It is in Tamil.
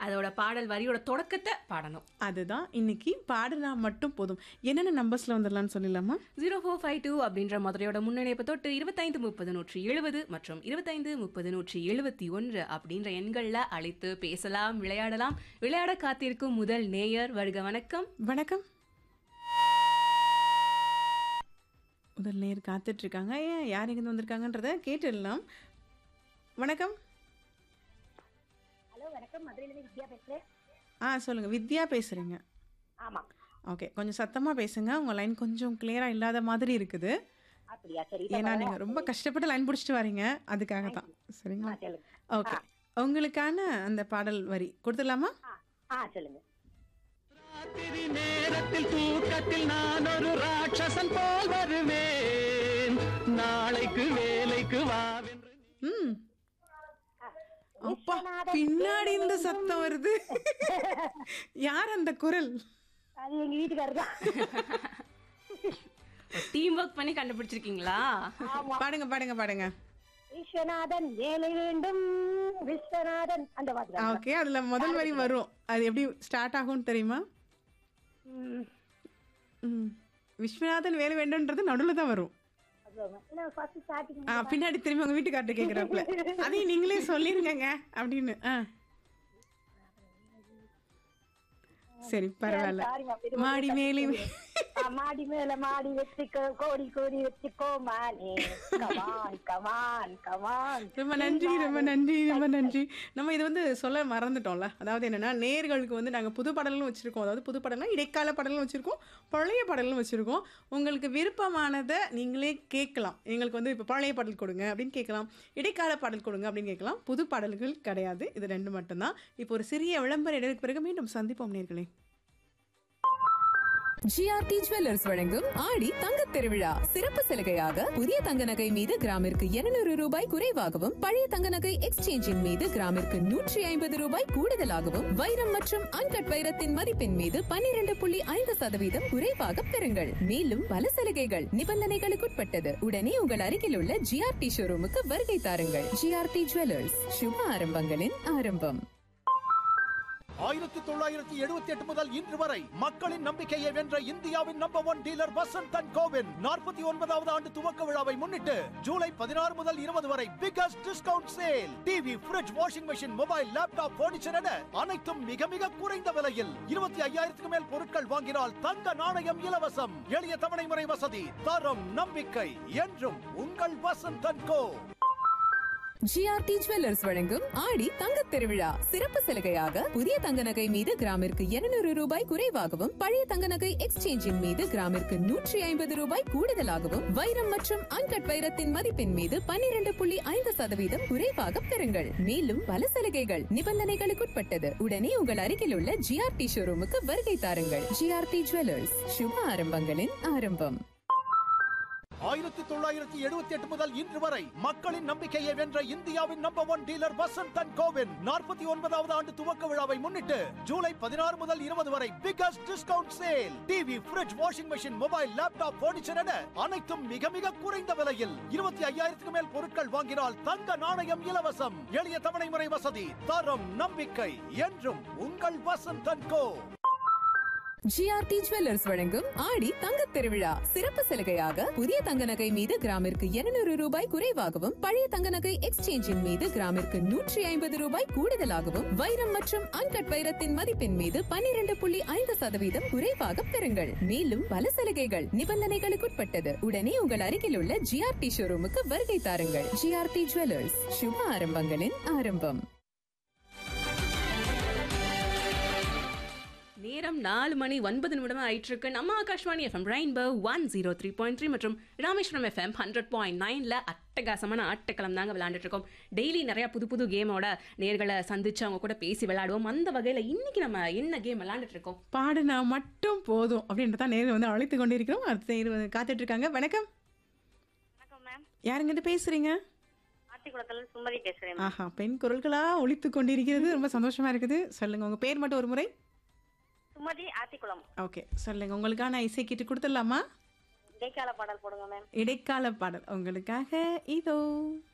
அதோட பாடல் வரியோட தொடக்கத்தை பாடணும் அதுதான் இன்னைக்கு பாடுனா மட்டும் போதும் என்னென்ன நம்பர்ஸ்ல வந்துடலாம்னு சொல்லிடலாமா ஜீரோ ஃபோர் ஃபைவ் டூ அப்படின்ற மதுரையோட முன்னணிப்பை தொட்டு இருபத்தைந்து முப்பது நூற்றி எழுபது மற்றும் இருபத்தைந்து முப்பது நூற்றி எழுபத்தி ஒன்று அப்படின்ற எண்களில் அழைத்து பேசலாம் விளையாடலாம் விளையாட காத்திருக்கும் முதல் நேயர் வருக வணக்கம் வணக்கம் முதல் நேர் காத்துட்டு இருக்காங்க ஏன் யார் இருந்து வந்திருக்காங்கன்றத கேட்டுடலாம் வணக்கம் ஹலோ வணக்கம் மதுரையிலேருந்து வித்யா பேசுகிறேன் ஆ சொல்லுங்க வித்யா பேசுறீங்க ஆமாம் ஓகே கொஞ்சம் சத்தமா பேசுங்க உங்க லைன் கொஞ்சம் கிளியரா இல்லாத மாதிரி இருக்குது அப்படியா சரி ஏன்னா நீங்க ரொம்ப கஷ்டப்பட்டு லைன் பிடிச்சிட்டு வரீங்க அதுக்காக தான் சரிங்களா சொல்லுங்க ஓகே உங்களுக்கான அந்த பாடல் வரி கொடுத்துடலாமா ஆ ஆ சொல்லுங்க ராத்திரி நேரத்தில் தூக்கத்தில் நான் ஒரு ராட்சசன் போல் வருவேன் நாளைக்கு வேலைக்கு வாவென்று ம் அப்பா பின்னாடி இந்த சத்தம் வருது யார் அந்த குரல் அது எங்க வீட்டுக்காரர் தான் டீம் ஒர்க் பண்ணி கண்டுபிடிச்சிருக்கீங்களா பாடுங்க பாடுங்க பாடுங்க விஸ்வநாதன் வேலை வேண்டும் விஸ்வநாதன் அந்த மாதிரி தான். ஓகே அதுல முதல் வரி வரும் அது எப்படி ஸ்டார்ட் ஆகும்னு தெரியுமா ம், ம் விஸ்வநாதன் வேலை வேண்டும்ன்றது நடுவில் தான் வரும் அவ்வளவுதான். இல்ல ஃபர்ஸ்ட் ஸ்டார்டிங் ஆ பின்னாடி திரும்பி உங்க வீட்டுக்கார்ட்ட கேட்குறாப்புல அதையும் நீங்களே சொல்லிருங்கங்க அப்படின்னு ஆ சரி பரவாயில்ல சாரிம்மா, இது மாடி மேலே மாடி மேல மாடி வச்சுக்கோ கோடி கோடி வச்சுக்கோ மானே கமான் கமான் கமான் ரொம்ப நன்றி ரொம்ப நன்றி ரொம்ப நன்றி நம்ம இது வந்து சொல்ல மறந்துட்டோம்ல அதாவது என்னன்னா நேர்களுக்கு வந்து நாங்கள் புது பாடலும் வச்சுருக்கோம் அதாவது புது பாடல்னா இடைக்கால பாடலும் வச்சுருக்கோம் பழைய பாடலும் வச்சுருக்கோம் உங்களுக்கு விருப்பமானதை நீங்களே கேட்கலாம் எங்களுக்கு வந்து இப்போ பழைய பாடல் கொடுங்க அப்படின்னு கேட்கலாம் இடைக்கால பாடல் கொடுங்க அப்படின்னு கேட்கலாம் புது பாடல்கள் கிடையாது இது ரெண்டு மட்டும்தான் இப்போ ஒரு சிறிய விளம்பர இடைவெளிக்கு பிறகு மீண்டும் சந்திப்போம் நேர்களே ஜிஆர்டி ஜுவல்லர்ஸ் வழங்கும் ஆடி தங்கத் திருவிழா சிறப்பு சலுகையாக புதிய தங்க நகை மீது கிராமிற்கு 200 ரூபாய் குறைவாகவும் பழைய தங்க நகை எக்ஸ்சேஞ்சின் மீது கிராமிற்கு நூற்றி ஐம்பது ரூபாய் கூடுதலாகவும் வைரம் மற்றும் அன்கட் வைரத்தின் மதிப்பின் மீது 12.5% புள்ளி ஐந்து சதவீதம் குறைவாக பெறுங்கள் மேலும் பல சலுகைகள் நிபந்தனைகளுக்குட்பட்டது உடனே உங்கள் அருகில் உள்ள ஜிஆர்டி ஷோரூமுக்கு வருகை தாருங்கள் ஜிஆர்டி ஜுவல்லர்ஸ் சுப ஆரம்பங்களின் ஆரம்பம் ஆயிரத்தி தொள்ளாயிரத்தி எழுபத்தி எட்டு முதல் இன்று வரை மக்களின் நம்பிக்கையை வென்ற இந்தியாவின் number one dealer Vasanth and கோவின் நாற்பத்தி ஒன்பதாவது ஆண்டு துவக்க விழாவை முன்னிட்டு ஜூலை பதினாறு முதல் இருபது வரை biggest discount sale TV fridge washing machine mobile laptop furniture என அனைத்தும் மிக மிக குறைந்த விலையில் இருபத்தி ஐயாயிரத்துக்கு மேல் பொருட்கள் வாங்கினால் தங்க நாணயம் இலவசம் எளிய தவணை முறை வசதி தரம் நம்பிக்கை என்றும் உங்கள் Vasanth and co GRT jewellers வழங்கும் ஆடி தங்கத் திருவிழா சிறப்பு சலுகையாக புதிய தங்க நகை மீது கிராமிற்கு 200 ரூபாய் குறைவாகவும் பழைய தங்க நகை எக்ஸ்சேஞ்சின் மீது கிராமிற்கு நூற்றி ஐம்பது ரூபாய் கூடுதலாகவும் வைரம் மற்றும் அன்கட் வைரத்தின் மதிப்பின் மீது 12.5% புள்ளி ஐந்து சதவீதம் குறைவாக பெறுங்கள் மேலும் பல சலுகைகள் நிபந்தனைகளுக்குட்பட்டது உடனே உங்கள் அருகில் உள்ள ஜிஆர்டி ஷோரூமுக்கு வருகை தாருங்கள் ஜிஆர்டி ஜுவல்லர்ஸ் சுப ஆரம்பங்களின் ஆரம்பம் ஆயிரத்தி தொள்ளாயிரத்தி எழுபத்தி எட்டு முதல் இன்று வரை மக்களின் நம்பிக்கையை வென்ற இந்தியாவின் number one dealer Vasanth and கோவின் நாற்பத்தி ஒன்பதாவது ஆண்டு துவக்க விழாவை முன்னிட்டு ஜூலை பதினாறு முதல் இருபது வரை biggest discount sale TV fridge washing machine mobile laptop furniture என அனைத்தும் மிக மிக குறைந்த விலையில் இருபத்தி ஐயாயிரத்துக்கு மேல் பொருட்கள் வாங்கினால் தங்க நாணயம் இலவசம் எளிய தவணை முறை வசதி தரம் நம்பிக்கை என்றும் உங்கள் Vasanth and co GRT jewellers வழங்கும் ஆடி தங்கத் திருவிழா சிறப்பு சலுகையாக புதிய தங்க நகை மீது கிராமிற்கு 200 ரூபாய் குறைவாகவும் பழைய தங்க நகை எக்ஸ்சேஞ்சின் மீது கிராமிற்கு நூற்றி ஐம்பது ரூபாய் கூடுதலாகவும் வைரம் மற்றும் அன்கட் வைரத்தின் மதிப்பின் மீது 12.5% புள்ளி ஐந்து சதவீதம் குறைவாக பெறுங்கள் மேலும் பல சலுகைகள் நிபந்தனைகளுக்குட்பட்டது உடனே உங்கள் அருகில் உள்ள ஜிஆர்டி ஷோரூமுக்கு வருகை தாருங்கள் ஜிஆர்டி ஜுவல்லர்ஸ் சுப ஆரம்பங்களின் ஆரம்பம் நேரம் நாலு மணி ஒன்பது நிமிடம் ஆயிட்டு இருக்கு நம்ம Akashvani FM rainbow one zero three point three மற்றும் ராமேஸ்வரம் எஃப்எம் ஹண்ட்ரட் பாயிண்ட் நைன்ல அட்டகாசமான ஆட்டக்களம் தாங்க விளையாண்டுட்டு இருக்கோம் டெய்லி நிறைய புது புது கேமோட நேர்களை சந்திச்சு அவங்க கூட பேசி விளையாடுவோம் அந்த வகையில இன்னைக்கு நம்ம என்ன கேம் விளையாண்டுட்டு இருக்கோம் பாடுனா மட்டும் போதும் அப்படின்றத நேரில் வந்து அழைத்து கொண்டிருக்கிறோம் அடுத்த நேர் வந்து காத்துட்டு இருக்காங்க வணக்கம் வணக்கம் மேம் யாருங்க இது பேசுறீங்க ஆத்திக்குளத்துல சுமதி பேசுறேன் மேம். ஆஹா பெண் குரல்களா ஒழித்து கொண்டிருக்கிறது ரொம்ப சந்தோஷமா இருக்குது சொல்லுங்க உங்க பேர் மட்டும் ஒரு முறை சுமதி ஆத்திக்குளம் ஓகே சொல்லுங்க உங்களுக்கான இசை கிட்டு கொடுத்துடலாமா இடைக்கால பாடல் போடுங்க மேம் இடைக்கால பாடல் உங்களுக்காக இதோ